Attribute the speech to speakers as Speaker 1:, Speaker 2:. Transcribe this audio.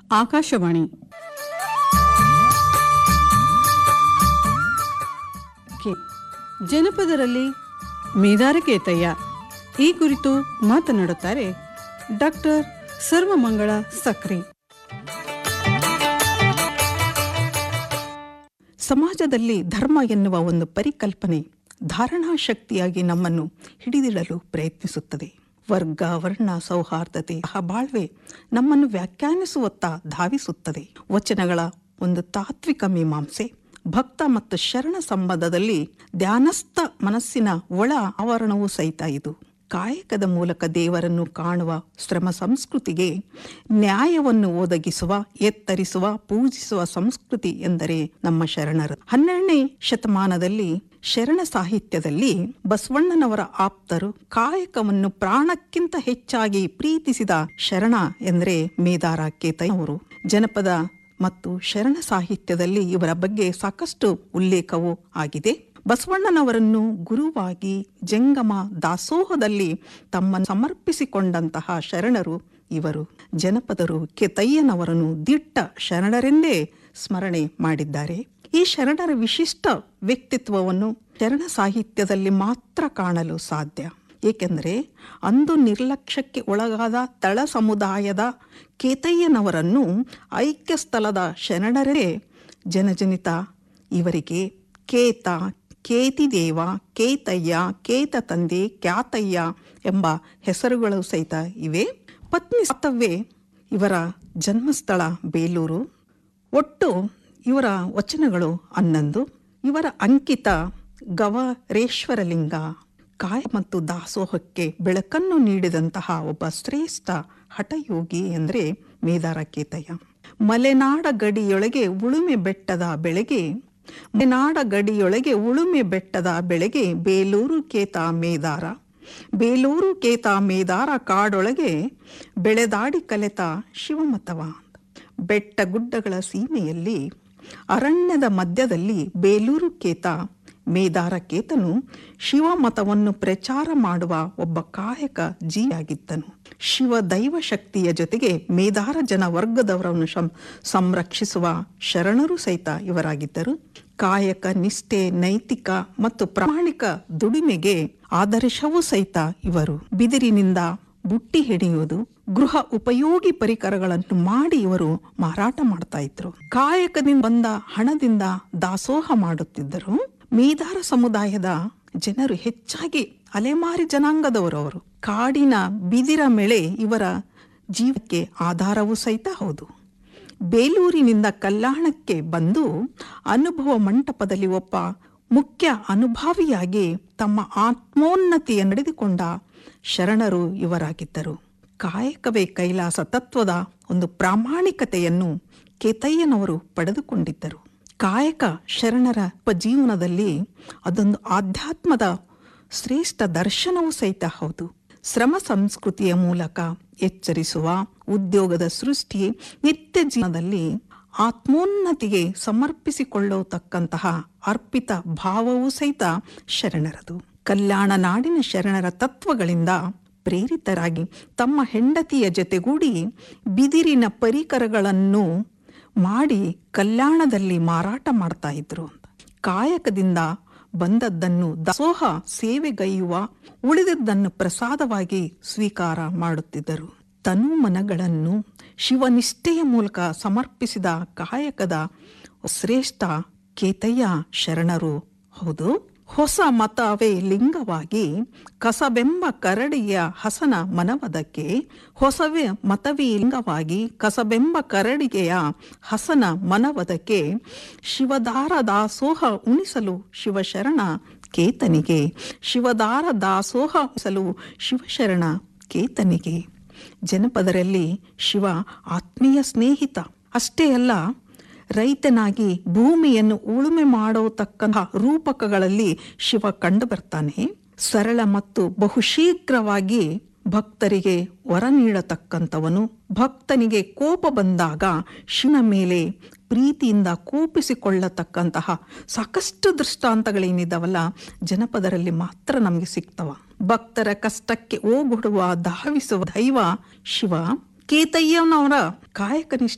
Speaker 1: Akashvani K ಜನಪದರಲ್ಲಿ ಮೇದಾರಕೇತಯ್ಯ ಈ ಕುರಿತು ಮಾತನಾಡುತ್ತಾರೆ ಡಾಕ್ಟರ್ ಸರ್ವಮಂಗಳ ಸಕ್ರೆ
Speaker 2: ಸಮಾಜದಲ್ಲಿ ಧರ್ಮ ಎನ್ನುವ ಒಂದು ಪರಿಕಲ್ಪನೆ ಧಾರಣಾ ಶಕ್ತಿಯಾಗಿ ನಮ್ಮನ್ನು ಹಿಡಿದಿಡಲು ಪ್ರಯತ್ನಿಸುತ್ತದೆ ವರ್ಗ ವರ್ಣ ಸೌಹಾರ್ದತೆ ಬಾಳ್ವೆ ನಮ್ಮನ್ನು ವ್ಯಾಖ್ಯಾನಿಸುವತ್ತ ಧಾವಿಸುತ್ತದೆ ವಚನಗಳ ಒಂದು ತಾತ್ವಿಕ ಮೀಮಾಂಸೆ ಭಕ್ತ ಮತ್ತು ಶರಣ ಸಂಬಂಧದಲ್ಲಿ ಧ್ಯಾನಸ್ಥ ಮನಸ್ಸಿನ ಒಳ ಆವರಣವೂ ಸಹಿತ ಇದು ಕಾಯಕದ ಮೂಲಕ ದೇವರನ್ನು ಕಾಣುವ ಶ್ರಮ ಸಂಸ್ಕೃತಿಗೆ ನ್ಯಾಯವನ್ನು ಒದಗಿಸುವ ಎತ್ತರಿಸುವ ಪೂಜಿಸುವ ಸಂಸ್ಕೃತಿ ಎಂದರೆ ನಮ್ಮ ಶರಣರು ಹನ್ನೆರಡನೇ ಶತಮಾನದಲ್ಲಿ ಶರಣ ಸಾಹಿತ್ಯದಲ್ಲಿ ಬಸವಣ್ಣನವರ ಆಪ್ತರು ಕಾಯಕವನ್ನು ಪ್ರಾಣಕ್ಕಿಂತ ಹೆಚ್ಚಾಗಿ ಪ್ರೀತಿಸಿದ ಶರಣ ಎಂದರೆ ಮೇದಾರ ಕೇತಯ್ಯನವರು ಜನಪದ ಮತ್ತು ಶರಣ ಸಾಹಿತ್ಯದಲ್ಲಿ ಇವರ ಬಗ್ಗೆ ಸಾಕಷ್ಟು ಉಲ್ಲೇಖವೂ ಆಗಿದೆ ಬಸವಣ್ಣನವರನ್ನು ಗುರುವಾಗಿ ಜಂಗಮ ದಾಸೋಹದಲ್ಲಿ ತಮ್ಮನ್ನು ಸಮರ್ಪಿಸಿಕೊಂಡಂತಹ ಶರಣರು ಇವರು ಜನಪದರು ಕೆತಯ್ಯನವರನ್ನು ದಿಟ್ಟ ಶರಣರೆಂದೇ ಸ್ಮರಣೆ ಮಾಡಿದ್ದಾರೆ ಈ ಶರಣರ ವಿಶಿಷ್ಟ ವ್ಯಕ್ತಿತ್ವವನ್ನು ಶರಣ ಸಾಹಿತ್ಯದಲ್ಲಿ ಮಾತ್ರ ಕಾಣಲು ಸಾಧ್ಯ ಏಕೆಂದರೆ ಅಂದು ನಿರ್ಲಕ್ಷ್ಯಕ್ಕೆ ಒಳಗಾದ ತಳ ಸಮುದಾಯದ ಕೇತಯ್ಯನವರನ್ನು ಐಕ್ಯ ಸ್ಥಳದ ಶರಣರೇ ಜನಜನಿತ ಇವರಿಗೆ ಕೇತ ಕೇತಿದೇವ ಕೇತಯ್ಯ ಕೇತ ತಂದೆ ಕ್ಯಾತಯ್ಯ ಎಂಬ ಹೆಸರುಗಳು ಸಹಿತ ಇವೆ ಪತ್ನಿ ಸಾತವ್ವೆ ಇವರ ಜನ್ಮಸ್ಥಳ ಬೇಲೂರು ಒಟ್ಟು ಇವರ ವಚನಗಳು ಹನ್ನೊಂದು ಇವರ ಅಂಕಿತ ಗವರೇಶ್ವರಲಿಂಗ ಕಾಯ ಮತ್ತು ದಾಸೋಹಕ್ಕೆ ಬೆಳಕನ್ನು ನೀಡಿದಂತಹ ಒಬ್ಬ ಶ್ರೇಷ್ಠ ಹಠಯೋಗಿ ಎಂದರೆ ಮೇದಾರ ಕೇತಯ್ಯ ಮಲೆನಾಡ ಗಡಿಯೊಳಗೆ ಉಳುಮೆ ಬೆಟ್ಟದ ಬೆಳೆಗೆ ಮಲೆನಾಡ ಗಡಿಯೊಳಗೆ ಉಳುಮೆ ಬೆಟ್ಟದ ಬೆಳೆಗೆ ಬೇಲೂರು ಕೇತ ಮೇದಾರ ಬೇಲೂರು ಕೇತ ಮೇದಾರ ಕಾಡೊಳಗೆ ಬೆಳೆದಾಡಿ ಕಲೆತ ಶಿವಮತವ ಬೆಟ್ಟ ಗುಡ್ಡಗಳ ಸೀಮೆಯಲ್ಲಿ ಅರಣ್ಯದ ಮಧ್ಯದಲ್ಲಿ ಬೇಲೂರು ಕೇತ ಮೇದಾರ ಕೇತನು ಶಿವಮತವನ್ನು ಪ್ರಚಾರ ಮಾಡುವ ಒಬ್ಬ ಕಾಯಕ ಜೀವಿಯಾಗಿದ್ದನು ಶಿವ ದೈವ ಶಕ್ತಿಯ ಜೊತೆಗೆ ಮೇದಾರ ಜನ ವರ್ಗದವರನ್ನು ಸಂರಕ್ಷಿಸುವ ಶರಣರು ಸಹಿತ ಇವರಾಗಿದ್ದರು ಕಾಯಕ ನಿಷ್ಠೆ ನೈತಿಕ ಮತ್ತು ಪ್ರಾಮಾಣಿಕ ದುಡಿಮೆಗೆ ಆದರ್ಶವೂ ಸಹಿತ ಇವರು ಬಿದಿರಿನಿಂದ ಬುಟ್ಟಿ ಹಿಡಿಯುವುದು ಗೃಹ ಉಪಯೋಗಿ ಪರಿಕರಗಳನ್ನು ಮಾಡಿ ಇವರು ಮಾರಾಟ ಮಾಡ್ತಾ ಇದ್ರು ಕಾಯಕದಿಂದ ಬಂದ ಹಣದಿಂದ ದಾಸೋಹ ಮಾಡುತ್ತಿದ್ದರು ಮೇದಾರ ಸಮುದಾಯದ ಜನರು ಹೆಚ್ಚಾಗಿ ಅಲೆಮಾರಿ ಜನಾಂಗದವರು ಅವರು ಕಾಡಿನ ಬಿದಿರ ಮೇಳೆ ಇವರ ಜೀವಕ್ಕೆ ಆಧಾರವೂ ಸಹಿತ ಹೌದು ಬೇಲೂರಿನಿಂದ ಕಲ್ಯಾಣಕ್ಕೆ ಬಂದು ಅನುಭವ ಮಂಟಪದಲ್ಲಿ ಒಬ್ಬ ಮುಖ್ಯ ಅನುಭಾವಿಯಾಗಿ ತಮ್ಮ ಆತ್ಮೋನ್ನತಿಯ ನಡೆದುಕೊಂಡ ಶರಣರು ಇವರಾಗಿದ್ದರು ಕಾಯಕವೇ ಕೈಲಾಸ ತತ್ವದ ಒಂದು ಪ್ರಾಮಾಣಿಕತೆಯನ್ನು ಕೇತಯ್ಯನವರು ಪಡೆದುಕೊಂಡಿದ್ದರು ಕಾಯಕ ಶರಣರ ಜೀವನದಲ್ಲಿ ಅದೊಂದು ಆಧ್ಯಾತ್ಮದ ಶ್ರೇಷ್ಠ ದರ್ಶನವೂ ಸಹಿತ ಹೌದು ಶ್ರಮ ಸಂಸ್ಕೃತಿಯ ಮೂಲಕ ಎಚ್ಚರಿಸುವ ಉದ್ಯೋಗದ ಸೃಷ್ಟಿ ನಿತ್ಯ ಜೀವನದಲ್ಲಿ ಆತ್ಮೋನ್ನತಿಗೆ ಸಮರ್ಪಿಸಿಕೊಳ್ಳತಕ್ಕಂತಹ ಅರ್ಪಿತ ಭಾವವೂ ಸಹಿತ ಶರಣರದು ಕಲ್ಯಾಣ ನಾಡಿನ ಶರಣರ ತತ್ವಗಳಿಂದ ಪ್ರೇರಿತರಾಗಿ ತಮ್ಮ ಹೆಂಡತಿಯ ಜೊತೆಗೂಡಿ ಬಿದಿರಿನ ಪರಿಕರಗಳನ್ನು ಮಾಡಿ ಕಲ್ಯಾಣದಲ್ಲಿ ಮಾರಾಟ ಮಾಡ್ತಾ ಇದ್ರು ಅಂತ ಕಾಯಕದಿಂದ ಬಂದದ್ದನ್ನು ದಾಸೋಹ ಸೇವೆಗೈಯುವ ಉಳಿದದ್ದನ್ನು ಪ್ರಸಾದವಾಗಿ ಸ್ವೀಕಾರ ಮಾಡುತ್ತಿದ್ದರು ತನು ಮನಗಳನ್ನು ಶಿವನಿಷ್ಠೆಯ ಮೂಲಕ ಸಮರ್ಪಿಸಿದ ಕಾಯಕದ ಶ್ರೇಷ್ಠ ಕೇತಯ್ಯ ಶರಣರು ಹೌದು ಹೊಸ ಮತವೇ ಲಿಂಗವಾಗಿ ಕಸಬೆಂಬ ಕರಡಿಯ ಹಸನ ಮನವದಕ್ಕೆ ಹೊಸವೇ ಮತವೇ ಲಿಂಗವಾಗಿ ಕಸಬೆಂಬ ಕರಡಿಗೆಯ ಹಸನ ಮನವದಕ್ಕೆ ಶಿವದಾರ ದಾಸೋಹ ಉಣಿಸಲು ಶಿವಶರಣ ಕೇತನಿಗೆ ಶಿವದಾರ ದಾಸೋಹ ಉಣಿಸಲು ಶಿವಶರಣ ಕೇತನಿಗೆ ಜನಪದರಲ್ಲಿ ಶಿವ ಆತ್ಮೀಯ ಸ್ನೇಹಿತ ಅಷ್ಟೇ ಅಲ್ಲ ರೈತನಾಗಿ ಭೂಮಿಯನ್ನು ಉಳುಮೆ ಮಾಡತಕ್ಕಂತಹ ರೂಪಕಗಳಲ್ಲಿ ಶಿವ ಕಂಡು ಬರ್ತಾನೆ ಸರಳ ಮತ್ತು ಬಹುಶೀಘ್ರವಾಗಿ ಭಕ್ತರಿಗೆ ವರ ನೀಡತಕ್ಕಂಥವನು ಭಕ್ತನಿಗೆ ಕೋಪ ಬಂದಾಗ ಶಿವನ ಮೇಲೆ ಪ್ರೀತಿಯಿಂದ ಕೋಪಿಸಿಕೊಳ್ಳತಕ್ಕಂತಹ ಸಾಕಷ್ಟು ದೃಷ್ಟಾಂತಗಳೇನಿದ್ದಾವಲ್ಲ ಜನಪದರಲ್ಲಿ ಮಾತ್ರ ನಮಗೆ ಸಿಗ್ತವ ಭಕ್ತರ ಕಷ್ಟಕ್ಕೆ ಓಗೊಡುವ ಧಾವಿಸುವ ದೈವ ಶಿವ ಕೇತಯ್ಯನವರ ಕಾಯಕನಿಷ್ಠ